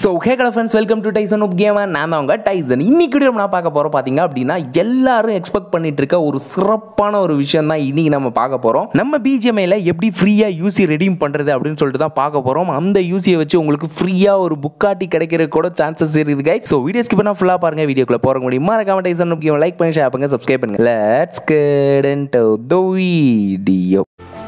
so ஹேகல friends welcome to Tyson up gamer நான் தான் உங்க டைசன் இன்னைக்கு வீடியோ நான் பார்க்க போகிறோம் பார்த்தீங்க அப்படின்னா எல்லாரும் எக்ஸ்பெக்ட் பண்ணிட்டு இருக்க ஒரு சிறப்பான ஒரு விஷயம் தான் இன்னைக்கு நம்ம பார்க்க போகிறோம் நம்ம பிஜிஎம்ஐல எப்படி ஃப்ரீயாக யூசி ரெடீம் பண்ணுறது அப்படின்னு சொல்லிட்டு தான் பார்க்க போகிறோம் அந்த யூசியை வச்சு உங்களுக்கு ஃப்ரீயாக ஒரு புக்காட்டி கிடைக்கிற கூட சான்சஸ் இருக்குது கைஸ் ஸோ வீடியோ ஸ்கிப் பண்ணா ஃபுல்லாக பாருங்க வீடியோக்குள்ள போகிற முடியும் மறக்காம டைசன் உப் கேம் லைக் பண்ணி ஷேர் பண்ணுங்க சப்ஸ்கிரைப் பண்ணுங்க let's get into the video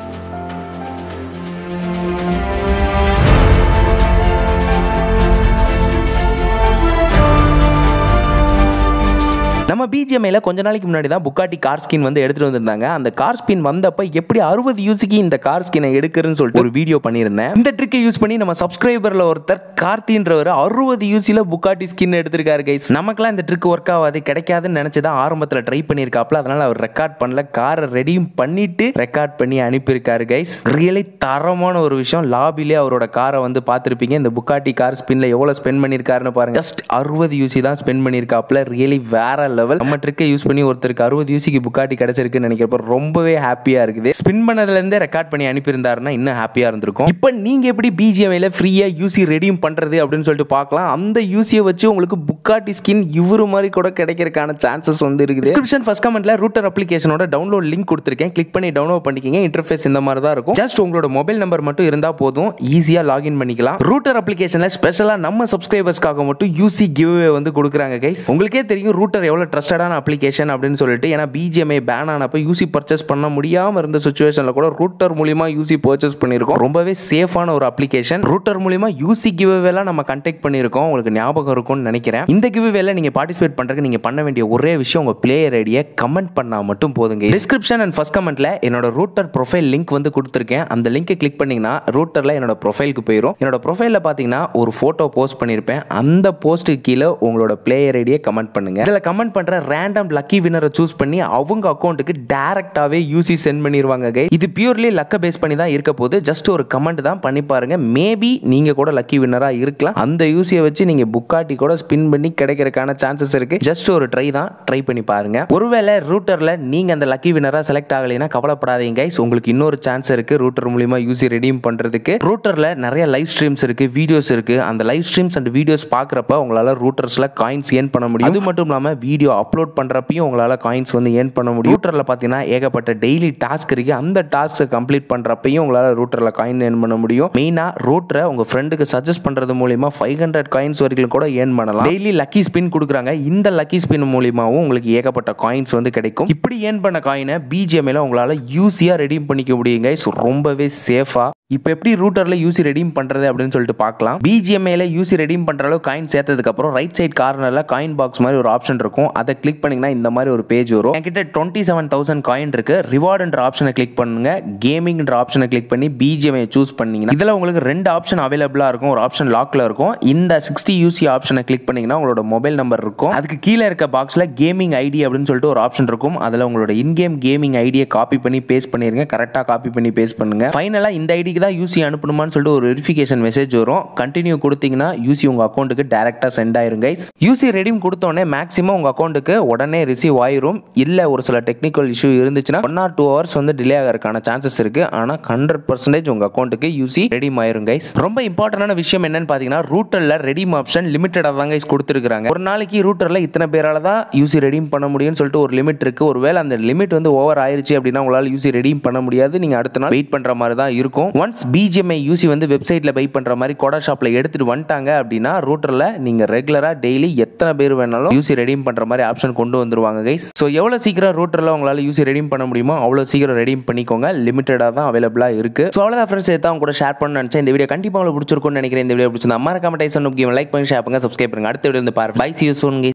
நம்ம பிஜிஎம்ஐல கொஞ்ச நாளைக்கு முன்னாடி தான் புக்காட்டி கார் ஸ்கின் வந்து எடுத்துட்டு வந்திருந்தாங்க அந்த கார் ஸ்கின் வந்தப்ப எப்படி அறுபது யூசிக்கு இந்த கார் ஸ்கினை எடுக்கிறேன்னு சொல்லிட்டு ஒரு வீடியோ பண்ணியிருந்தேன் இந்த ட்ரிக்கை யூஸ் பண்ணி நம்ம சப்ஸ்கிரைபர்ல ஒருத்தர் கார்த்தின்றவர் அறுபது யூசில புக்காட்டி ஸ்கின் எடுத்திருக்காரு கைஸ் நமக்கெல்லாம் இந்த ட்ரிக் ஒர்க் ஆகாது கிடைக்காதுன்னு நினைச்சு தான் ஆரம்பத்தில் ட்ரை பண்ணியிருக்காப்ல அதனால அவர் ரெக்கார்ட் பண்ணல காரை ரெடியும் பண்ணிட்டு ரெக்கார்ட் பண்ணி அனுப்பியிருக்காரு கைஸ் ரியலி தரமான ஒரு விஷயம் லாபிலே அவரோட காரை வந்து பார்த்துருப்பீங்க இந்த புக்காட்டி கார் ஸ்பின்ல எவ்வளோ ஸ்பெண்ட் பண்ணியிருக்காருன்னு பாருங்க ஜஸ்ட் அறுபது யூசி தான் ஸ்பெண்ட் பண்ணியிருக்காப்ல ரியலி வேற லெவல் நம்ம ட்ரிக்கை யூஸ் பண்ணி ஒருத்தருக்கு அறுபது யூசிக்கு புக்காட்டி கிடைச்சிருக்குன்னு நினைக்கிறப்ப ரொம்பவே ஹாப்பியா இருக்குது ஸ்பின் பண்ணதுலேருந்தே ரெக்கார்ட் பண்ணி அனுப்பியிருந்தாருன்னா இன்னும் ஹாப்பியா இருந்திருக்கும் இப்போ நீங்க எப்படி பிஜிஎம்ஐல ஃப்ரீயா யூசி ரெடியும் பண்றது அப்படின்னு சொல்லிட்டு பார்க்கலாம் அந்த யூசியை வச்சு உங்களுக்கு புக்காட்டி ஸ்கின் இவரு மாதிரி கூட கிடைக்கிறதுக்கான சான்சஸ் வந்து இருக்குது டிஸ்கிரிப்ஷன் ஃபர்ஸ்ட் கமெண்ட்ல ரூட்டர் அப்ளிகேஷனோட டவுன்லோட் லிங்க் கொடுத்துருக்கேன் கிளிக் பண்ணி டவுன்லோட் பண்ணிக்கிங்க இன்டர்ஃபேஸ் இந்த மாதிரி தான் இருக்கும் ஜஸ்ட் உங்களோட மொபைல் நம்பர் மட்டும் இருந்தால் போதும் ஈஸியாக லாகின் பண்ணிக்கலாம் ரூட்டர் அப்ளிகேஷனில் ஸ்பெஷலாக நம்ம சப்ஸ்கிரைபர்ஸ்க்காக மட்டும் யூசி கிவ்வே வந்து கொடுக்குறாங்க கைஸ் உங்களுக்கே தெரியும் ரூட்டர் எவ்வளோ ட்ரஸ்டடான அப்ளிகேஷன் அப்படின்னு சொல்லிட்டு ஏன்னா பிஜிஎம்ஐ பேன் ஆனப்போ யூசி பர்ச்சேஸ் பண்ண முடியாமல் இருந்த சுச்சுவேஷனில் கூட ரூட்டர் மூலியமா யூசி பர்ச்சேஸ் பண்ணியிருக்கோம் ரொம்பவே சேஃபான ஒரு அப்ளிகேஷன் ரூட்டர் மூலியமா யூசி கிவ்வேலாம் நம்ம கண்டெக்ட் பண்ணியிருக்கோம் உங்களுக்கு ஞாபகம் இருக்கும்னு நினைக்கிறேன் இந்த கிவ்வேல நீங்கள் பார்ட்டிசிபேட் பண்ணுறதுக்கு நீங்கள் பண்ண வேண்டிய ஒரே விஷயம் உங்கள் பிளேயர் ஐடியை கமெண்ட் பண்ணால் மட்டும் போதுங்க டிஸ்கிரிப்ஷன் அண்ட் ஃபர்ஸ்ட் கமெண்ட்ல என்னோட ரூட்டர் ப்ரொஃபைல் லிங்க் வந்து கொடுத்துருக்கேன் அந்த லிங்கை கிளிக் பண்ணீங்கன்னா ரூட்டரில் என்னோட ப்ரொஃபைலுக்கு போயிடும் என்னோட ப்ரொஃபைலில் பார்த்தீங்கன்னா ஒரு ஃபோட்டோ போஸ்ட் பண்ணியிருப்பேன் அந்த போஸ்ட்டுக்கு கீழே உங்களோட பிளேயர் ஐடியை கமெண்ட் பண்ணுங்க இதில் கமெண்ட் பண்ணுற ரேண்டம் லக்கி வினரை சூஸ் பண்ணி அவங்க அக்கௌண்ட்டுக்கு டேரெக்டாகவே யூசி சென்ட் பண்ணிடுவாங்க கை இது பியூர்லி லக்கை பேஸ் பண்ணி தான் இருக்க போது ஜஸ்ட் ஒரு கமெண்ட் தான் பண்ணி பாருங்க மேபி நீங்கள் கூட லக்கி வினராக இருக்கலாம் அந்த யூசியை வச்சு நீங்கள் புக்காட்டி கூட ஸ்பின் பண்ணி கிடைக்கிறதுக்கான சான்சஸ் இருக்கு ஜஸ்ட் ஒரு ட்ரை தான் ட்ரை பண்ணி பாருங்க ஒருவேளை ரூட்டரில் நீங்கள் அந்த லக்கி வினராக செலக்ட் ஆகலைன்னா கவலைப்படாதீங்க கைஸ் உங்களுக்கு இன்னொரு சான்ஸ் இருக்கு ரூட்டர் மூலியமா யூசி ரெடீம் பண்ணுறதுக்கு ரூட்டரில் நிறைய லைவ் ஸ்ட்ரீம்ஸ் இருக்கு வீடியோஸ் இருக்கு அந்த லைவ் ஸ்ட்ரீம்ஸ் அண்ட் வீடியோஸ் பார்க்குறப்ப உங்களால் ரூட்டர்ஸில் காயின்ஸ் ஏர்ன் பண்ண முடியும் அது மட்டும் இல்லாமல் வீடியோ அப்லோட் பண்ணுறப்பையும் உங்களால் காயின்ஸ் வந்து ஏர்ன் பண்ண முடியும் ரூட்டரில் பார்த்தீங்கன்னா ஏகப்பட்ட டெய்லி டாஸ்க் இருக்கு அந்த டாஸ்க்கை கம்ப்ளீட் பண்ணுறப்பையும் உங்களால் ரூட்டரில் காயின் ஏர்ன் பண்ண முடியும் மெயினாக ரூட்டரை உங்கள் ஃப்ரெண்டுக்கு சஜஸ்ட் பண்ணுறது மூலியமா ஃபைவ் ஹண்ட்ரட் காயின்ஸ் வரைக்கும் கூட ஏர்ன் பண்ணலாம் டெய்லி லக்கி ஸ்பின் கொடுக்குறாங்க இந்த லக்கி ஸ்பின் மூலியமாகவும் உங்களுக்கு ஏகப்பட்ட காயின்ஸ் வந்து கிடைக்கும் இப்படி ஏர்ன் பண்ண காயினை பிஜிஎம்ல உங்களால் யூஸியாக ரெடீம் பண்ணிக்க முடியுங்க ஸோ ரொம்பவே சேஃபாக இப்போ எப்படி ரூட்டரில் யூசி ரெடீம் பண்ணுறது அப்படின்னு சொல்லிட்டு பார்க்கலாம் பிஜிஎம்ஐல யூசி ரெடீம் பண்ணுற அளவு காயின் சேர்த்ததுக்கப்புறம் ரைட் சைட் கார்னரில் காயின் பாக்ஸ் மாதிரி ஒரு ஆப்ஷன் இருக்கும் அதை கிளிக் பண்ணிங்கன்னா இந்த மாதிரி ஒரு பேஜ் வரும் என்கிட்ட டுவெண்ட்டி செவன் தௌசண்ட் காயின் இருக்கு ரிவார்டுன்ற ஆப்ஷனை கிளிக் பண்ணுங்க கேமிங்ன்ற ஆப்ஷனை கிளிக் பண்ணி பிஜிஎம்ஐ சூஸ் பண்ணீங்கன்னா இதில் உங்களுக்கு ரெண்டு ஆப்ஷன் அவைலபிளாக இருக்கும் ஒரு ஆப்ஷன் லாக்ல இருக்கும் இந்த சிக்ஸ்டி யூசி ஆப்ஷனை கிளிக் பண்ணீங்கன்னா உங்களோட மொபைல் நம்பர் இருக்கும் அதுக்கு கீழே இருக்க பாக்ஸில் கேமிங் ஐடி அப்படின்னு சொல்லிட்டு ஒரு ஆப்ஷன் இருக்கும் அதில் உங்களோட இன்கேம் கேமிங் ஐடியை காப்பி பண்ணி பேஸ்ட் பண்ணிருங்க கரெக்டாக காப்பி பண்ணி பேஸ்ட் பண்ணுங்க ஃபைனலாக இந்த ஐடிக்கு தான் யூசி அனுப்பணுமான்னு சொல்லிட்டு ஒரு வெரிஃபிகேஷன் மெசேஜ் வரும் கண்டினியூ கொடுத்தீங்கன்னா யூசி உங்கள் அக்கௌண்ட்டுக்கு டேரெக்டாக சென்ட் ஆயிரும் கைஸ் யூசி ரெடீம் கொடுத்தோடனே மேக்ஸிமம் உங்கள் அக்கௌண்ட்டுக்கு உடனே ரிசீவ் ஆயிரும் இல்லை ஒரு சில டெக்னிக்கல் இஷ்யூ இருந்துச்சுன்னா ஒன் ஆர் டூ ஹவர்ஸ் வந்து டிலே ஆகிறதுக்கான சான்சஸ் இருக்கு ஆனால் ஹண்ட்ரட் பர்சன்டேஜ் உங்கள் அக்கௌண்ட்டுக்கு யூசி ரெடீம் ஆயிரும் கைஸ் ரொம்ப இம்பார்ட்டன்டான விஷயம் என்னன்னு பார்த்தீங்கன்னா ரூட்டரில் ரெடீம் ஆப்ஷன் லிமிட்டடாக தான் கைஸ் கொடுத்துருக்காங்க ஒரு நாளைக்கு ரூட்டரில் இத்தனை பேரால தான் யூசி ரெடீம் பண்ண முடியும்னு சொல்லிட்டு ஒரு லிமிட் இருக்கு ஒருவேளை அந்த லிமிட் வந்து ஓவர் ஆயிருச்சு அப்படின்னா உங்களால் யூசி ரெடீம் பண்ண முடியாது நீங்கள் அடுத்த நாள் வெயிட் பண்ணுற மாதிரி தான் இருக்கும் ஒன்ஸ் பிஜிஎம்ஐ யூசி வந்து வெப்சைட்டில் பை பண்ணுற மாதிரி கோடா ஷாப்பில் எடுத்துட்டு வந்துட்டாங்க அப்படின்னா ரூட்டரில் நீங்கள் ரெகுலராக டெய்லி எத்தனை பேர் வேணாலும் யூசி ரெடீம் பண்ணுற மாதிரி ஆப்ஷன் கொண்டு வந்துருவாங்க கைஸ் ஸோ எவ்வளோ சீக்கிரம் ரூட்டரில் உங்களால் யூசி ரெடீம் பண்ண முடியுமோ அவ்வளோ சீக்கிரம் ரெடீம் பண்ணிக்கோங்க லிமிட்டடாக தான் அவைலபிளாக இருக்கு ஸோ அவ்வளோதான் ஃப்ரெண்ட்ஸ் எடுத்து அவங்க கூட ஷேர் பண்ண நினச்சேன் இந்த வீடியோ கண்டிப்பாக உங்களுக்கு பிடிச்சிருக்கும்னு நினைக்கிறேன் இந்த வீடியோ பிடிச்சிருந்தா மறக்காம டைசன் முக்கியம் லைக் பண்ணி ஷேர் பண்ணுங்க சப்ஸ்கிரைப் பண்ணுங்க அடுத்த வீடியோ வந்து பாருங்க பை சி யூ சோன்